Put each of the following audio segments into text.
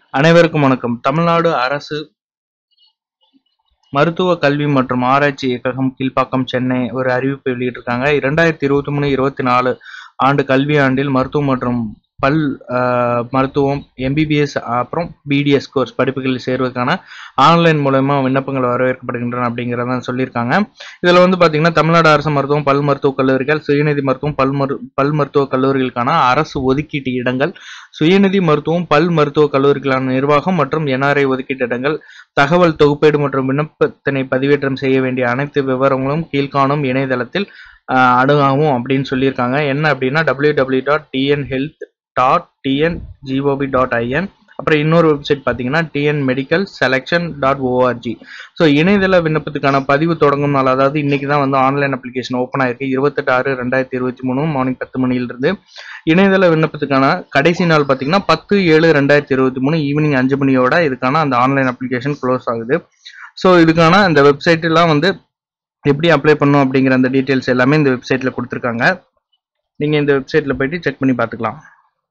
அனைவருக்கும் வணக்கம் தமிழ்நாடு அரசு மருத்துவ கல்வி மற்றும் ஆராய்ச்சி இயக்ககம் கீழ்ப்பாக்கம் சென்னை ஒரு அறிவிப்பு வெளியிட்டிருக்காங்க இரண்டாயிரத்தி இருபத்தி மூணு இருபத்தி நாலு ஆண்டு கல்வியாண்டில் மருத்துவம் மற்றும் பல் ஆஹ், மருத்துவம் எம்பிபிஎஸ் அப்புறம் பிடிஎஸ் கோர்ஸ் படிப்புகளில் சேர்வதற்கான ஆன்லைன் மூலமா விண்ணப்பங்கள் வரவேற்கப்படுகின்றன அப்படிங்கிறத சொல்லியிருக்காங்க இதில் வந்து பார்த்தீங்கன்னா தமிழ்நாடு அரசு மருத்துவம் பல் மருத்துவக் கல்லூரிகள் சுயநிதி மருத்துவம் பல் மரு பல் மருத்துவக் கல்லூரிகளுக்கான அரசு ஒதுக்கீட்டு இடங்கள் சுயநிதி மருத்துவம் பல் மருத்துவக் கல்லூரிகளான நிர்வாகம் மற்றும் என்ஆர்ஐ ஒதுக்கீட்டு இடங்கள் தகவல் தொகுப்பீடு மற்றும் விண்ணப்பத்தினை பதிவேற்றம் செய்ய வேண்டிய அனைத்து விவரங்களும் கீழ்காணும் இணையதளத்தில் ஆஹ், அணுகவும் அப்படின்னு சொல்லியிருக்காங்க என்ன அப்படின்னா W W dot TN health dot TN GOP dot IN அப்புறம் இன்னொரு வெப்சைட் பார்த்தீங்கன்னா TN medical selection dot ORG so இணையதள விண்ணப்பத்துக்கான பதிவு தொடங்கும் நாள் அதாவது இன்னைக்கு தான் வந்து ஆன்லைன் அப்ளிகேஷன் ஓப்பன் ஆயிருக்கு இருபத்தெட்டு ஆறு ரெண்டாயிரத்தி இருபத்தி மூணு மார்னிங் பத்து மணியிலிருந்து இணையதள விண்ணப்பத்துக்கான கடைசி நாள் பார்த்தீங்கன்னா பத்து ஏழு ரெண்டாயிரத்தி இருபத்தி மூணு ஈவினிங் அஞ்சு மணியோட இதுக்கான அந்த ஆன்லைன் அப்ளிகேஷன் க்ளோஸ் ஆகுது ஸோ இதுக்கான அந்த வெப்சைட் எல்லாம் வந்து எப்படி அப்ளை பண்ணும் அப்படிங்கிற அந்த டீட்டெயில்ஸ் எல்லாமே இந்த வெப்சைட்ல கொடுத்துருக்காங்க நீங்க இந்த வெப்சைட்ல போயிட்டு செக் பண்ணி பார்த்துக்கலாம்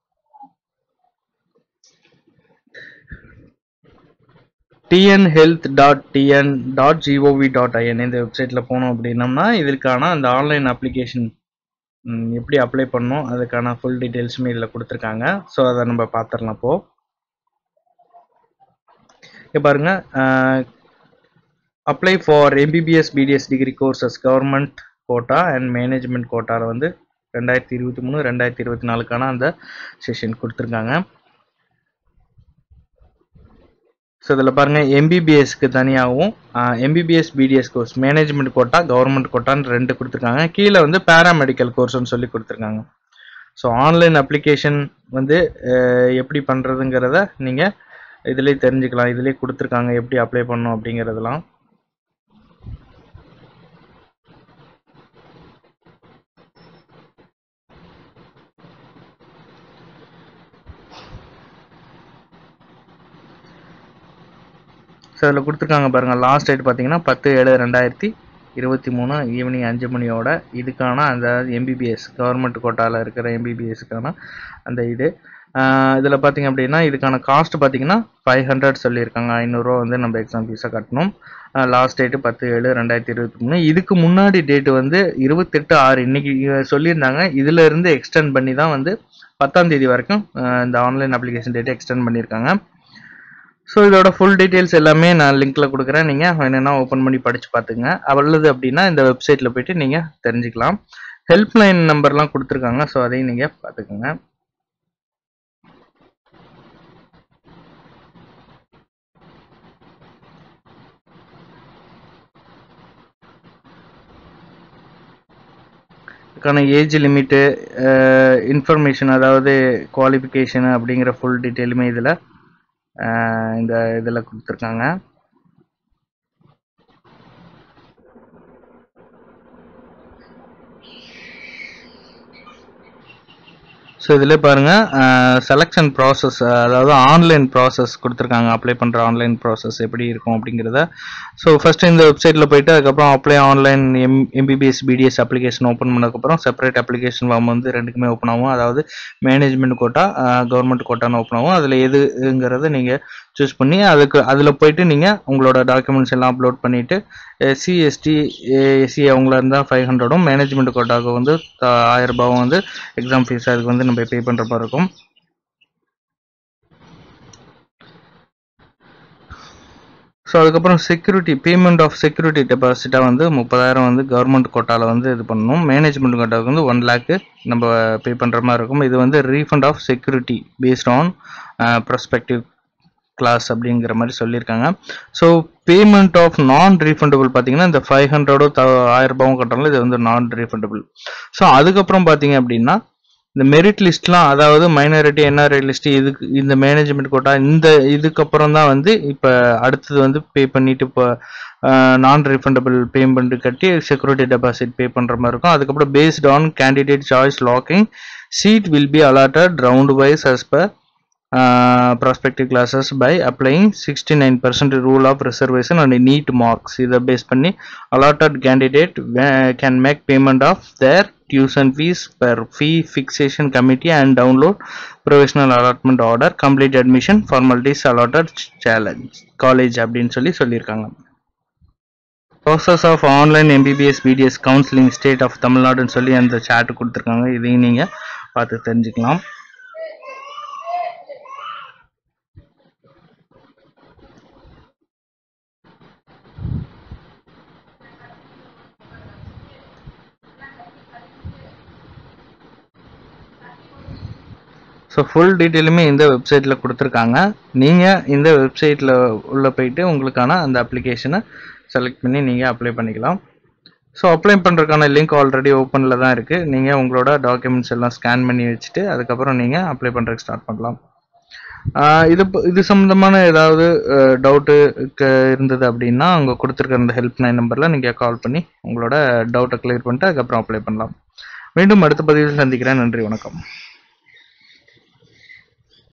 TN health dot TN dot GOV dot IN இந்த வெப்சைட்டில் போனோம் அப்படின்னம்னா இதற்கான அந்த ஆன்லைன் அப்ளிகேஷன் எப்படி அப்ளை பண்ணணும் அதுக்கான ஃபுல் டீட்டெயில்ஸுமே இதில் கொடுத்துருக்காங்க ஸோ அதை நம்ம பார்த்துடலாம் இப்போ இங்க பாருங்க apply for MBBS BDS degree courses government quota and management கோட்டாவில் வந்து ரெண்டாயிரத்தி இருபத்தி மூணு ரெண்டாயிரத்தி இருபத்தி நாலுக்கான அந்த செஷன் கொடுத்துருக்காங்க ஸோ இதில் பாருங்க எம்பிபிஎஸ்க்கு தனியாகவும் MBBS BDS course management quota government கோட்டான்னு ரெண்டு கொடுத்துருக்காங்க கீழே வந்து பேராமெடிக்கல் கோர்ஸ்னு சொல்லி கொடுத்துருக்காங்க ஸோ ஆன்லைன் அப்ளிகேஷன் வந்து அஹ், எப்படி பண்ணுறதுங்கிறத நீங்கள் இதுலேயே தெரிஞ்சுக்கலாம் இதுலேயே கொடுத்துருக்காங்க எப்படி அப்ளை பண்ணணும் அப்படிங்கிறதெல்லாம் ஸோ அதில் கொடுத்துருக்காங்க பாருங்கள் லாஸ்ட் டேட் பார்த்தீங்கன்னா பத்து ஏழு ரெண்டாயிரத்தி இருபத்தி மூணு ஈவினிங் அஞ்சு மணியோட இதுக்கான அந்த எம்பிபிஎஸ் கவர்மெண்ட் கோட்டாவில் இருக்கிற எம்பிபிஎஸ்க்கான அந்த இது இதில் பார்த்தீங்க அப்படின்னா இதுக்கான காஸ்ட் பார்த்தீங்கன்னா ஃபைவ் ஹண்ட்ரட் சொல்லியிருக்காங்க ஐநூறுரூவா வந்து நம்ம எக்ஸாம் ஃபீஸாக கட்டணும் லாஸ்ட் டேட்டு பத்து ஏழு ரெண்டாயிரத்தி இருபத்தி மூணு இதுக்கு முன்னாடி டேட்டு வந்து இருபத்தெட்டு ஆறு இன்னைக்கு சொல்லியிருந்தாங்க இதுல இருந்து எக்ஸ்டெண்ட் பண்ணி தான் வந்து பத்தாம் தேதி வரைக்கும் அஹ், இந்த ஆன்லைன் அப்ளிகேஷன் டேட்டை எக்ஸ்டெண்ட் பண்ணியிருக்காங்க ஸோ இதோட ஃபுல் டீட்டெயில்ஸ் எல்லாமே நான் லிங்க்ல கொடுக்குறேன் நீங்கள் வேணும்னா ஓப்பன் பண்ணி படிச்சு பார்த்துங்க அவ்வளவு அப்படின்னா இந்த வெப்சைட்டில் போயிட்டு நீங்கள் தெரிஞ்சுக்கலாம் ஹெல்ப்லைன் நம்பர்லாம் கொடுத்துருக்காங்க ஸோ அதையும் நீங்கள் பார்த்துக்கோங்க இதுக்கான ஏஜ் லிமிட்டு இன்ஃபர்மேஷன் அதாவது குவாலிஃபிகேஷன் அப்படிங்கிற ஃபுல் டீட்டெயிலுமே இதில் இந்த இதில் கொடுத்துருக்காங்க ஸோ இதில் பாருங்க செலெக்ஷன் ப்ராசஸ் அதாவது ஆன்லைன் ப்ராசஸ் கொடுத்துருக்காங்க அப்ளை பண்ணுற ஆன்லைன் ப்ராசஸ் எப்படி இருக்கும் அப்படிங்கிறத ஸோ ஃபர்ஸ்ட் இந்த வெப்சைட்டில் போயிட்டு அதுக்கப்புறம் apply online M MBBS BDS application open பண்ணதுக்கப்புறம் செப்பரேட் அப்ளிகேஷன் ஃபார்ம் வந்து ரெண்டுக்குமே ஓப்பன் ஆகும் அதாவது மேனேஜ்மெண்ட் கோட்டா கவர்மெண்ட் கோட்டான்னு ஓப்பன் ஆகும் அதில் எதுங்கிறத நீங்கள் சூஸ் பண்ணி அதுக்கு அதில் போயிட்டு நீங்கள் உங்களோட டாக்குமெண்ட்ஸ் எல்லாம் அப்லோட் பண்ணிவிட்டு எஸ்சி எஸ்டி எஸ்சி அவங்களா இருந்தால் ஃபைவ் ஹண்ட்ரடும் மேனேஜ்மெண்ட் கோட்டாவுக்கு வந்து ஆஹ், ஆயிரம் ரூபாவும் வந்து எக்ஸாம் ஃபீஸ் அதுக்கு வந்து நம்ம பே பண்ணுற மாதிரி இருக்கும் ஸோ அதுக்கப்புறம் செக்யூரிட்டி பேமெண்ட் ஆஃப் செக்யூரிட்டி டெபாசிட்டாக வந்து முப்பதாயிரம் வந்து கவர்மெண்ட் கோட்டாவில் வந்து இது பண்ணணும் மேனேஜ்மெண்ட் கோட்டாவுக்கு வந்து ஒன் லேக்கு நம்ம பே பண்ணுற மாதிரி இருக்கும் இது வந்து refund of security based on prospective class அப்படிங்கிற மாதிரி சொல்லியிருக்காங்க so payment of non refundable பார்த்தீங்கன்னா இந்த ஃபைவ் ஹண்ட்ரடோ ஆயிரம் ரூபாவும் கட்டணும் இது வந்து நான் ரீஃபண்டபிள் ஸோ அதுக்கப்புறம் பார்த்தீங்க அப்படின்னா இந்த மெரிட் லிஸ்ட்லாம் அதாவது மைனாரிட்டி என்ஆர்ஐ லிஸ்ட் இதுக்கு இந்த மேனேஜ்மெண்ட் கோட்டா இந்த இதுக்கப்புறம் தான் வந்து இப்போ அடுத்தது வந்து பே பண்ணிட்டு இப்போ நான் ரீஃபண்டபிள் பேமெண்ட் கட்டி செக்யூரிட்டி டெபாசிட் பே பண்ணுற மாதிரி இருக்கும் அதுக்கப்புறம் based on candidate choice locking seat will be allotted round wise as per uh, prospective classes by applying 69% rule of reservation and neat marks இதை பேஸ் பண்ணி allotted candidate wa- can make payment of their tuition fees per fee fixation committee and download provisional allotment order complete admission formalities allotted challenge college அப்படின்னு சொல்லி சொல்லியிருக்காங்க process of online MBBS BDS counselling state of தமிழ்நாடுன்னு சொல்லி அந்த chart கொடுத்துருக்காங்க இதையும் நீங்கள் பார்த்து தெரிஞ்சுக்கலாம் ஸோ ஃபுல் டீட்டெயிலுமே இந்த வெப்சைட்டில் கொடுத்துருக்காங்க நீங்கள் இந்த வெப்சைட்டில் உள்ளே போயிட்டு உங்களுக்கான அந்த அப்ளிகேஷனை செலக்ட் பண்ணி நீங்கள் அப்ளை பண்ணிக்கலாம் ஸோ அப்ளை பண்ணுறதுக்கான லிங்க் ஆல்ரெடி ஓப்பனில் தான் இருக்குது நீங்கள் உங்களோட டாக்குமெண்ட்ஸ் எல்லாம் ஸ்கேன் பண்ணி வச்சுட்டு அதுக்கப்புறம் நீங்கள் அப்ளை பண்ணுறதுக்கு ஸ்டார்ட் பண்ணலாம் ஆஹ் இது ப- இது சம்மந்தமான ஏதாவது டவுட்டு இருந்தது அப்படின்னா அவங்க கொடுத்துருக்க அந்த ஹெல்ப் லைன் நம்பரில் நீங்கள் கால் பண்ணி உங்களோட டவுட்டை கிளியர் பண்ணிட்டு அதுக்கப்புறம் அப்ளை பண்ணலாம் மீண்டும் அடுத்த பதிவில் சந்திக்கிறேன் நன்றி வணக்கம்